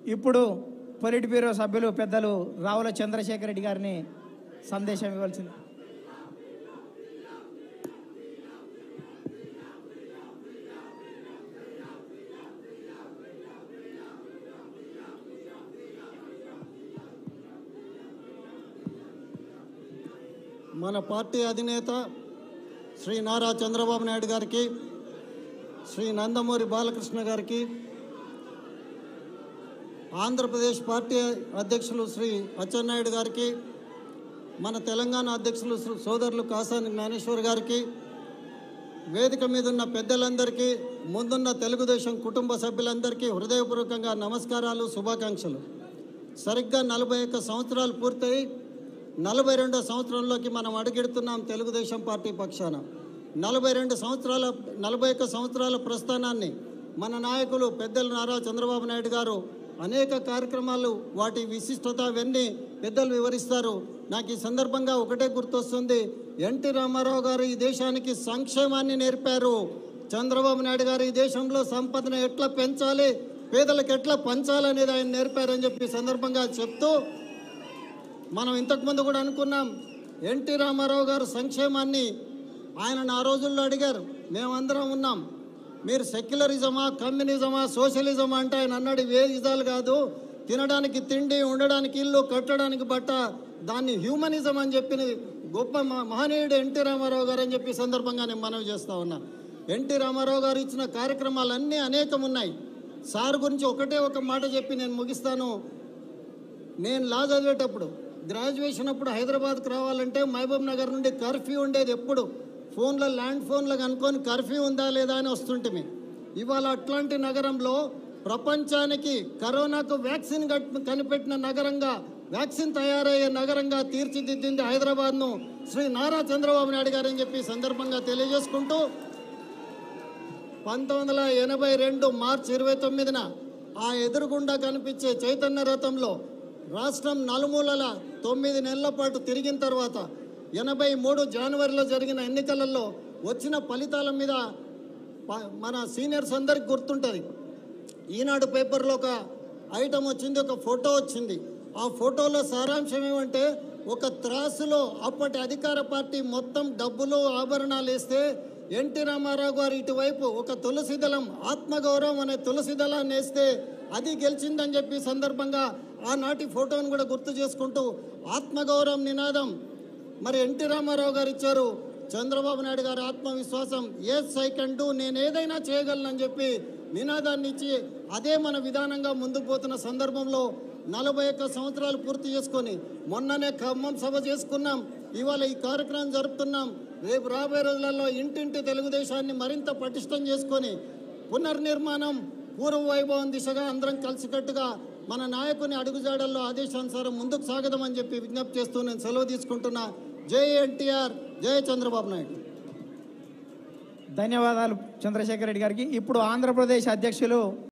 ఇప్పుడు polit bureau సభ్యులు పెద్దలు రావుల చంద్రశేఖర్ రెడ్డి గారిని సందేశం ఇవ్వాల్సింది మన పార్టీ అధినేత శ్రీ నారా చంద్రబాబు నాయుడు గారికి శ్రీ నందమూరి బాలకృష్ణ గారికి ఆంధ్రప్రదేశ్ పార్టీ అధ్యక్షులు శ్రీ అచ్చెన్నాయుడు గారికి మన తెలంగాణ అధ్యక్షులు శ్రీ సోదరులు కాసాని జ్ఞానేశ్వర్ గారికి వేదిక మీద ఉన్న పెద్దలందరికీ ముందున్న తెలుగుదేశం కుటుంబ సభ్యులందరికీ హృదయపూర్వకంగా నమస్కారాలు శుభాకాంక్షలు సరిగ్గా నలభై ఒక్క సంవత్సరాలు పూర్తయి నలభై రెండో సంవత్సరంలోకి మనం అడుగెడుతున్నాం తెలుగుదేశం పార్టీ పక్షాన నలభై రెండు సంవత్సరాల నలభై ఒక్క సంవత్సరాల ప్రస్థానాన్ని మన నాయకులు పెద్దలు నారా చంద్రబాబు నాయుడు గారు అనేక కార్యక్రమాలు వాటి విశిష్టత అవన్నీ పెద్దలు వివరిస్తారు నాకు ఈ సందర్భంగా ఒకటే గుర్తొస్తుంది ఎన్టీ రామారావు గారు ఈ దేశానికి సంక్షేమాన్ని నేర్పారు చంద్రబాబు నాయుడు గారు ఈ దేశంలో సంపదను ఎట్లా పెంచాలి పేదలకు ఎట్లా పంచాలనేది ఆయన నేర్పారని చెప్పి ఈ సందర్భంగా చెప్తూ మనం ఇంతకుముందు కూడా అనుకున్నాం ఎన్టీ రామారావు గారు సంక్షేమాన్ని ఆయన ఆ రోజుల్లో అడిగారు మేమందరం ఉన్నాం మీరు సెక్యులరిజమా కమ్యూనిజమా సోషలిజమా అంటే ఆయన అన్నాడు ఇవే ఇజాలు కాదు తినడానికి తిండి ఉండడానికి ఇల్లు కట్టడానికి బట్ట దాన్ని హ్యూమనిజం అని చెప్పిన గొప్ప మ- మహనీయుడు ఎన్టీ రామారావు గారు అని చెప్పి ఈ సందర్భంగా నేను మనవి చేస్తా ఉన్నా ఎన్టీ రామారావు గారు ఇచ్చిన కార్యక్రమాలన్నీ అనేకం ఉన్నాయి సార్ గురించి ఒకటే ఒక మాట చెప్పి నేను ముగిస్తాను నేను లా చదివేటప్పుడు గ్రాడ్యుయేషన్ అప్పుడు హైదరాబాద్కి రావాలంటే మహబూబ్ నగర్ నుండి కర్ఫ్యూ ఉండేది ఎప్పుడు ఫోన్లో ల్యాండ్ ఫోన్లో కనుక్కొని కర్ఫ్యూ ఉందా లేదా అని వస్తుంటిమి ఇవాళ అట్లాంటి నగరంలో ప్రపంచానికి కరోనాకు వ్యాక్సిన్ కట్- కనిపెట్టిన నగరంగా వ్యాక్సిన్ తయారయ్యే నగరంగా తీర్చిదిద్దింది హైదరాబాద్ను శ్రీ నారా చంద్రబాబు నాయుడు గారు అని చెప్పి ఈ సందర్భంగా తెలియజేసుకుంటూ పంతొమ్మిది వందల ఎనభై రెండు మార్చి ఇరవై తొమ్మిదిన ఆ ఎదురుగుండా కనిపించే చైతన్య రథంలో రాష్ట్రం నలుమూలల తొమ్మిది నెలల పాటు తిరిగిన తర్వాత ఎనభై మూడు జనవరిలో జరిగిన ఎన్నికలలో వచ్చిన ఫలితాల మీద ప- మన సీనియర్స్ అందరికి గుర్తుంటుంది ఈనాడు పేపర్లో ఒక ఐటమ్ వచ్చింది ఒక ఫోటో వచ్చింది ఆ ఫోటోలో సారాంశం ఏమంటే ఒక త్రాసులో అప్పటి అధికార పార్టీ మొత్తం డబ్బులు ఆభరణాలు వేస్తే ఎన్టీ రామారావు గారు ఇటువైపు ఒక తులసి దళం ఆత్మగౌరవం అనే తులసి దళాన్ని వేస్తే అది గెలిచిందని చెప్పి సందర్భంగా ఆనాటి ఫోటోను కూడా గుర్తు చేసుకుంటూ ఆత్మగౌరవం నినాదం మరి ఎన్టీ రామారావు గారు ఇచ్చారు చంద్రబాబు నాయుడు గారి ఆత్మవిశ్వాసం ఎస్ ఐ కెన్ డూ నేను ఏదైనా చేయగలనని చెప్పి నినాదాన్ని ఇచ్చి అదే మన విధానంగా ముందుకు పోతున్న సందర్భంలో నలభై ఒక్క సంవత్సరాలు పూర్తి చేసుకొని మొన్ననే ఖమ్మం సభ చేసుకున్నాం ఇవాళ ఈ కార్యక్రమం జరుపుతున్నాం రేపు రాబోయే రోజులలో ఇంటింటి తెలుగుదేశాన్ని మరింత పటిష్టం చేసుకొని పునర్నిర్మాణం పూర్వ వైభవం దిశగా అందరం కలిసికట్టుగా మన నాయకుని అడుగుజాడల్లో ఆదేశానుసారం ముందుకు సాగదామని చెప్పి విజ్ఞప్తి చేస్తూ నేను సెలవు తీసుకుంటున్నా జై ఎన్టీఆర్ జై చంద్రబాబు నాయుడు ధన్యవాదాలు చంద్రశేఖర్ రెడ్డి గారికి ఇప్పుడు ఆంధ్రప్రదేశ్ అధ్యక్షులు